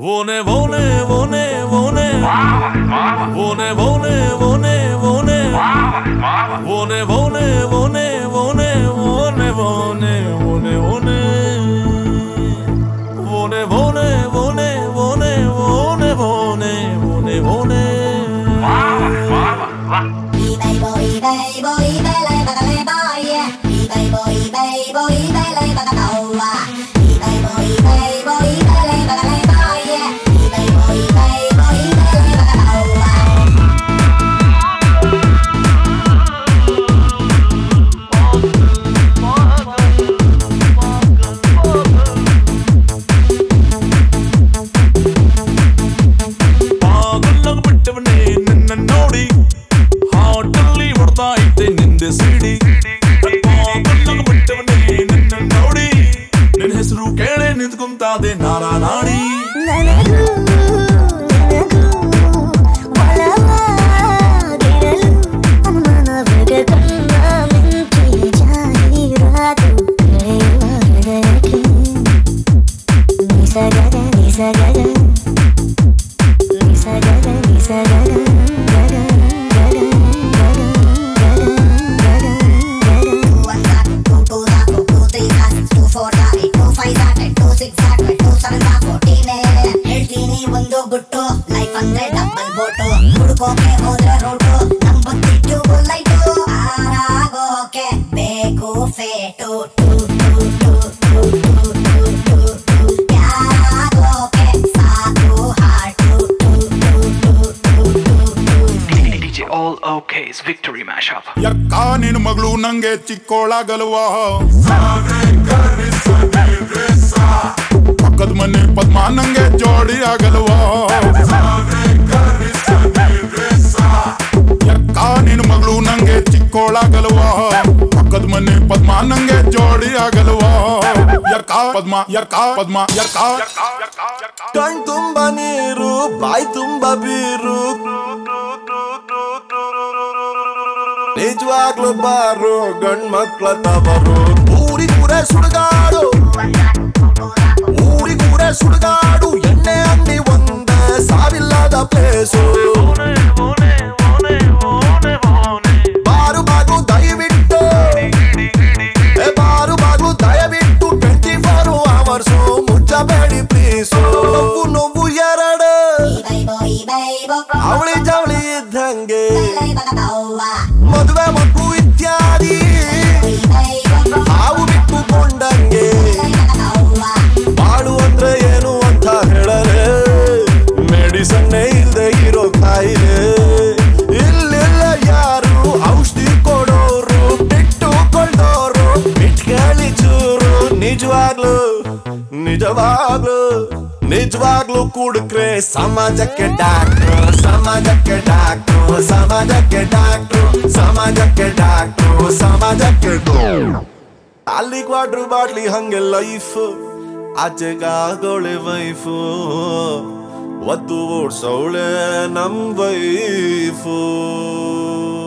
Vone, vone, vone, vone. Vone, vone, vone, vone. Vone, vone, vone, vone, vone, vone, vone, vone. Vone, vone, vone, vone, vone, vone, vone, vone. eBay boy, eBay boy, eBay lại bạc lê boy, yeah. eBay boy, eBay boy, eBay lại bạc đầu à. eBay boy, eBay boy, eBay lại bạc lê boy, yeah. eBay boy, eBay boy, eBay lại bạc đầu à. ಪಾಗಲ್ಲಾಗ ಬಿಟ್ಟವನೇ ನಿನ್ನ ನೋಡಿ ಹಾಟಲ್ಲಿ ಹೊಡ್ತಾ ಇದ್ದೆ ನಿಂದೆ ಸಿಡಿ ಪಾಗಲ್ಲಾಗ ಬಿಟ್ಟವನೇ ನಿನ್ನ ನೋಡಿ ನಿನ್ನ ಹೆಸರು ಕೇಳೆ ನಿಂತ್ಕೊಂತಾದೆ ನಾರಾ ನಾಡಿ ನನಗೂ ನಿನಗೂ ಒಳವಾಗಿರಲು ಅನುಮಾನವಿದೆ ಕಣ್ಣ ಮಿಂಚಿನ ಜಾಹೀರಾತು ಬೆಳೆಯುವ ಹೃದಯಕ್ಕೆ ನಿಸಗದ ನಿಸಗದ ನಿಸಗದ ನಿಸಗದ ಗಗ ಗಗ ಗಗ ಗಗ ಗಗ ಗಗ Two one that, two two that, two three that, two four that, two five that, two six that, two seven that, fourteen. ಹೇಳ್ತೀನಿ ಒಂದು ಗುಟ್ಟು ಲೈಫ್ ಅಂದ್ರೆ ಡಬಲ್ ಬೋಟು ಹುಡುಕೋಕೆ ಹೋದ್ರೆ ರೋಟು ನಮ್ ಬುದ್ಧಿಟ್ಟು ಲೈಟು ಆರಾಗೋಕೆ ಬೇಕು ಫೇಟು ಟು ಟು ಟು ಟು ಟು ಟು ಟು ಟು ಯಾರಾಗೋಕೆ ಸಾಕು ಹಾಟು ಟು ಟು ಟು ಟು ಟು ಟು DJ All OK's Victory Mashup. ಯಕ್ಕ ನಿನ್ ಮಗಳು ನಂಗೆ ಚಿಕ್ಕೋಳಾಗಲ್ವ ಪಕ್ಕದ ಮನೆ ಪದ್ಮ ನಂಗೆ ಜೋಡಿ ಆಗಲ್ವ ಯಕ್ಕ ನಿನ್ ಮಗಳು ನಂಗೆ ಚಿಕ್ಕೋಳಾಗಲ್ವ ಪಕ್ಕದ ಮನೆ ಪದ್ಮ ನಂಗೆ ಜೋಡಿ ಆಗಲ್ವ ಯಕ್ಕ ಪದ್ಮ ಯಕ್ಕ ಪದ್ಮ ಯಕ್ಕ ಕಣ್ ತುಂಬ ನೀರು ಬಾಯಿ ತುಂಬ ಬೀರು ನಿಜವಾಗ್ಲು ಬಾರು ಗಂಡ್ ಮಕ್ಳ ತವರು ಊರಿಗೂರೇ ಸುಡುಗಾಡು ಊರಿಗೂರೇ ಸುಡುಗಾಡು ಎಣ್ಣೆ ಅಂಗಡಿ ಒಂದೇ ಸಾವಿಲ್ಲದ ಪ್ಲೇಸು ಬಾರು ಬಾಗ್ಲು ದಯವಿಟ್ಟು ಏ ಬಾರು ಬಾಗ್ಲು ದಯವಿಟ್ಟು ಟ್ವೆಂಟಿ ಫೋರ್ ಅವರ್ಸು ಮುಚ್ಚಬೇಡಿ ಪ್ಲೀಸು ನೋವು ನೋವು ಎರಡು ಬೈ ಬೈ ಬೈ ಬೈ ಅವಳಿ ಜವಳಿ ಇದ್ದಂಗೆ ಲೈ ಬಗದವ್ವ ಮದುವೆ ಮಕ್ಕಳು ಇತ್ಯಾದಿ ಬೈ ಬೈ ಹಾವು ಬಿಟ್ಟುಕೊಂಡಂಗೆ ಬಗದವ್ವ ಬಾಳು ಅಂದ್ರೆ ಏನು ಅಂತ ಹೇಳರೆ ಮೆಡಿಸನ್ನೇ ಇಲ್ದೆ ಇರೋ ಕಾಯಿಲೆ ಇಲ್ಲೆಲ್ಲ ಯಾರು ಔಷಧಿ ಕೊಡೋರು ಬಿಟ್ಟುಕೊಳ್ಳೋರು ಬಿಟ್ಕಳಿ ಚೂರು ನಿಜವಾಗ್ಲು ನಿಜವಾಗ್ಲು ನಿಜವಾಗ್ಲು ಕುಡುಕ್ರೆ ಸಮಾಜಕ್ಕೆ ಡಾಕ್ಟ್ರು ಸಮಾಜಕ್ಕೆ ಡಾಕ್ಟ್ರು ಸಮಾಜಕ್ಕೆ ಡಾಕ್ಟ್ರು ಸಮಾಜಕ್ಕೆ ಡಾಕ್ಟ್ರು ಸಮಾಜಕ್ಕೆ ಡಾಕ್ಟ್ರು ಅಲ್ಲಿ ಕ್ವಾಡ್ರು ಬಾಟ್ಲಿ ಹಂಗೆ ಲೈಫ್ ಆಚೆಗಾಗೋಳೆ ವೈಫು ಒದ್ದು ಓಡ್ಸವಳೆ ನಮ್ ವೈಫು